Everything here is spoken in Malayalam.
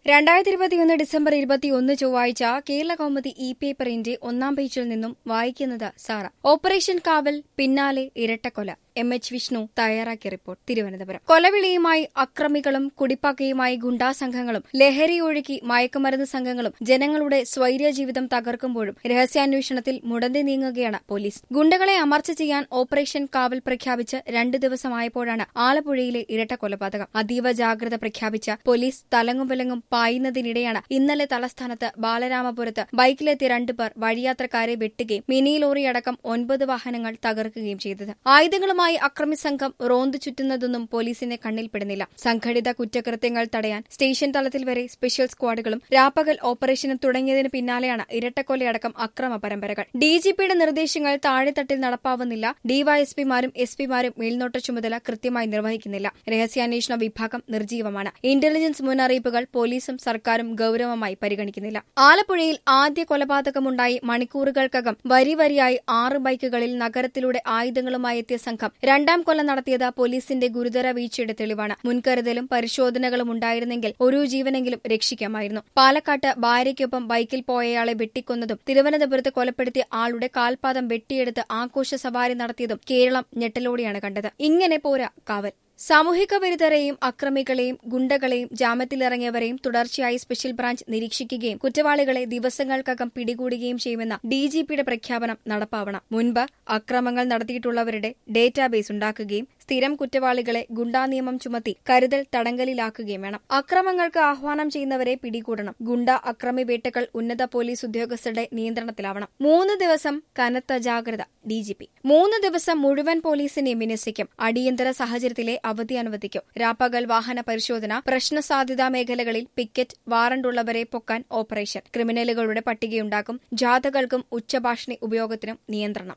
രണ്ടായിരത്തി ഇരുപത്തിയൊന്ന് ഡിസംബർ ഇരുപത്തിയൊന്ന് ചൊവ്വാഴ്ച കേരള കൗമുദി ഇ പേപ്പറിന്റെ ഒന്നാം പേജിൽ നിന്നും വായിക്കുന്നത് സാറ ഓപ്പറേഷൻ കാവൽ പിന്നാലെ ഇരട്ടക്കൊല എം എച്ച് വിഷ്ണു തയ്യാറാക്കിയ റിപ്പോർട്ട് തിരുവനന്തപുരം കൊലവിളിയുമായി അക്രമികളും കുടിപ്പാക്കയുമായി ഗുണ്ടാ സംഘങ്ങളും ലഹരി ഒഴുക്കി മയക്കുമരുന്ന് സംഘങ്ങളും ജനങ്ങളുടെ സ്വൈര്യ ജീവിതം തകർക്കുമ്പോഴും രഹസ്യാന്വേഷണത്തിൽ മുടന്തി നീങ്ങുകയാണ് പോലീസ് ഗുണ്ടകളെ അമർച്ച ചെയ്യാൻ ഓപ്പറേഷൻ കാവൽ പ്രഖ്യാപിച്ച് രണ്ട് ദിവസമായപ്പോഴാണ് ആലപ്പുഴയിലെ ഇരട്ട കൊലപാതകം അതീവ ജാഗ്രത പ്രഖ്യാപിച്ച പോലീസ് തലങ്ങും വിലങ്ങും പായുന്നതിനിടെയാണ് ഇന്നലെ തലസ്ഥാനത്ത് ബാലരാമപുരത്ത് ബൈക്കിലെത്തിയ രണ്ടുപേർ വഴിയാത്രക്കാരെ വെട്ടുകയും മിനി ലോറിയടക്കം ഒൻപത് വാഹനങ്ങൾ തകർക്കുകയും ചെയ്തത് ആയുധങ്ങളുമായി അക്രമി സംഘം റോന്തു ചുറ്റുന്നതൊന്നും പോലീസിന്റെ കണ്ണിൽപ്പെടുന്നില്ല സംഘടിത കുറ്റകൃത്യങ്ങൾ തടയാൻ സ്റ്റേഷൻ തലത്തിൽ വരെ സ്പെഷ്യൽ സ്ക്വാഡുകളും രാപ്പകൽ ഓപ്പറേഷനും തുടങ്ങിയതിന് പിന്നാലെയാണ് ഇരട്ടക്കൊലയടക്കം അക്രമ പരമ്പരകൾ ഡിജിപിയുടെ നിർദ്ദേശങ്ങൾ താഴെത്തട്ടിൽ നടപ്പാവുന്നില്ല ഡിവൈഎസ്പിമാരും എസ് പിമാരും മേൽനോട്ട ചുമതല കൃത്യമായി നിർവഹിക്കുന്നില്ല രഹസ്യാന്വേഷണ വിഭാഗം നിർജ്ജീവമാണ് ഇന്റലിജൻസ് മുന്നറിയിപ്പുകൾ പോലീസും സർക്കാരും ഗൌരവമായി പരിഗണിക്കുന്നില്ല ആലപ്പുഴയിൽ ആദ്യ കൊലപാതകമുണ്ടായി മണിക്കൂറുകൾക്കകം വരി വരിയായി ആറ് ബൈക്കുകളിൽ നഗരത്തിലൂടെ ആയുധങ്ങളുമായി എത്തിയ സംഘം രണ്ടാം കൊല നടത്തിയത് പോലീസിന്റെ ഗുരുതര വീഴ്ചയുടെ തെളിവാണ് മുൻകരുതലും പരിശോധനകളും ഉണ്ടായിരുന്നെങ്കിൽ ഒരു ജീവനെങ്കിലും രക്ഷിക്കാമായിരുന്നു പാലക്കാട്ട് ഭാര്യയ്ക്കൊപ്പം ബൈക്കിൽ പോയയാളെ വെട്ടിക്കൊന്നതും തിരുവനന്തപുരത്ത് കൊലപ്പെടുത്തിയ ആളുടെ കാൽപാദം വെട്ടിയെടുത്ത് ആഘോഷ സവാരി നടത്തിയതും കേരളം ഞെട്ടലോടെയാണ് കണ്ടത് ഇങ്ങനെ പോരാ കാവൽ സാമൂഹിക വിരുദ്ധരെയും അക്രമികളെയും ഗുണ്ടകളെയും ജാമ്യത്തിലിറങ്ങിയവരെയും തുടർച്ചയായി സ്പെഷ്യൽ ബ്രാഞ്ച് നിരീക്ഷിക്കുകയും കുറ്റവാളികളെ ദിവസങ്ങൾക്കകം പിടികൂടുകയും ചെയ്യുമെന്ന ഡിജിപിയുടെ പ്രഖ്യാപനം നടപ്പാവണം മുൻപ് അക്രമങ്ങൾ നടത്തിയിട്ടുള്ളവരുടെ ഡേറ്റാബേസ് ഉണ്ടാക്കുകയും സ്ഥിരം കുറ്റവാളികളെ ഗുണ്ടാ നിയമം ചുമത്തി കരുതൽ തടങ്കലിലാക്കുകയും വേണം അക്രമങ്ങൾക്ക് ആഹ്വാനം ചെയ്യുന്നവരെ പിടികൂടണം ഗുണ്ട അക്രമി വേട്ടകൾ ഉന്നത പോലീസ് ഉദ്യോഗസ്ഥരുടെ നിയന്ത്രണത്തിലാവണം മൂന്ന് ദിവസം കനത്ത ജാഗ്രത ഡിജിപി മൂന്ന് ദിവസം മുഴുവൻ പോലീസിനെ വിന്യസിക്കും അടിയന്തര സാഹചര്യത്തിലെ അവധി അനുവദിക്കും രാപ്പകൽ വാഹന പരിശോധന പ്രശ്നസാധ്യതാ മേഖലകളിൽ പിക്കറ്റ് വാറണ്ടുള്ളവരെ പൊക്കാൻ ഓപ്പറേഷൻ ക്രിമിനലുകളുടെ പട്ടികയുണ്ടാക്കും ജാഥകൾക്കും ഉച്ചഭാഷണി ഉപയോഗത്തിനും നിയന്ത്രണം